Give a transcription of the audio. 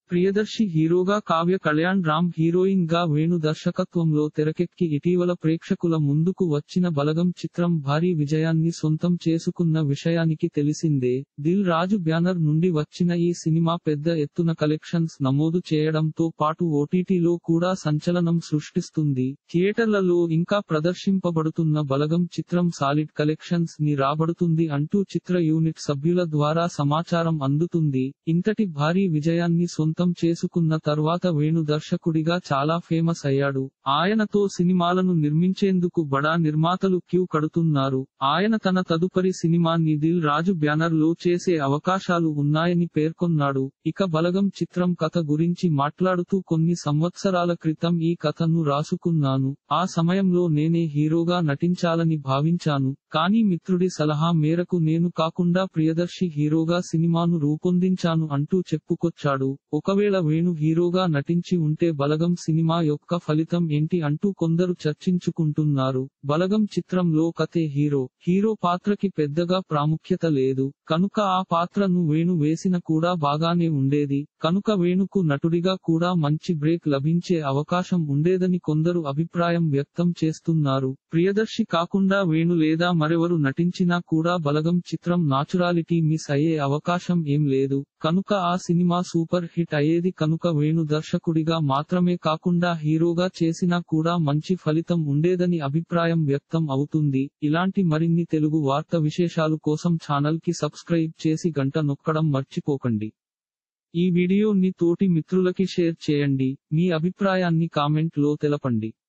ప్రియదర్శి హీరోగా కావ్య కళ్యాణ్ రామ్ హీరోయిన్ గా వేణు దర్శకత్వంలో తెరకెక్కి ఇటీవల ప్రేక్షకుల ముందుకు వచ్చిన బలగం చిత్రం భారీ విజయాన్ని సొంతం చేసుకున్న విషయానికి తెలిసిందే దిల్ రాజు బ్యానర్ నుండి వచ్చిన ఈ సినిమా పెద్ద ఎత్తున కలెక్షన్స్ నమోదు చేయడంతో పాటు ఓటీటీలో కూడా సంచలనం సృష్టిస్తుంది థియేటర్లలో ఇంకా ప్రదర్శింపబడుతున్న బలగం చిత్రం సాలిడ్ కలెక్షన్స్ ని రాబడుతుంది అంటూ చిత్ర యూనిట్ సభ్యుల ద్వారా సమాచారం అందుతుంది ఇంతటి భారీ విజయాన్ని సొంతం చేసుకున్న తర్వాత వేణు దర్శకుడిగా చాలా ఫేమస్ అయ్యాడు ఆయనతో సినిమాలను నిర్మించేందుకు బడా నిర్మాతలు క్యూ కడుతున్నారు ఆయన తన తదుపరి సినిమాని దిల్ రాజు బ్యానర్ లో చేసే అవకాశాలు ఉన్నాయని పేర్కొన్నాడు ఇక బలగం చిత్రం కథ గురించి మాట్లాడుతూ కొన్ని సంవత్సరాల క్రితం ఈ కథను రాసుకున్నాను ఆ సమయంలో నేనే హీరోగా నటించాలని భావించాను కానీ మిత్రుడి సలహా మేరకు నేను కాకుండా ప్రియదర్శి హీరోగా సినిమాను రూపొందించాను అంటూ చెప్పుకొచ్చాడు ఒకవేళ వేణు హీరోగా నటించి ఉంటే బలగం సినిమా యొక్క ఫలితం ఏంటి అంటూ కొందరు చర్చించుకుంటున్నారు బలగం చిత్రంలో కథే హీరో హీరో పాత్రకి పెద్దగా ప్రాముఖ్యత లేదు కనుక ఆ పాత్రను వేణు వేసిన కూడా బాగానే ఉండేది కనుక వేణుకు నటుడిగా కూడా మంచి బ్రేక్ లభించే అవకాశం ఉండేదని కొందరు అభిప్రాయం వ్యక్తం చేస్తున్నారు ప్రియదర్శి కాకుండా వేణు లేదా మరెవరు నటించినా కూడా బలగం చిత్రం నాచురాలిటీ మిస్ అయ్యే అవకాశం ఏం లేదు కనుక ఆ సినిమా సూపర్ హిట్ అయ్యేది కనుక వేణు దర్శకుడిగా మాత్రమే కాకుండా హీరోగా చేసినా కూడా మంచి ఫలితం ఉండేదని అభిప్రాయం వ్యక్తం అవుతుంది ఇలాంటి మరిన్ని తెలుగు వార్త విశేషాలు కోసం ఛానల్ కి సబ్స్క్రైబ్ చేసి గంట నొక్కడం మర్చిపోకండి ఈ వీడియోని తోటి మిత్రులకి షేర్ చేయండి మీ అభిప్రాయాన్ని కామెంట్ లో తెలపండి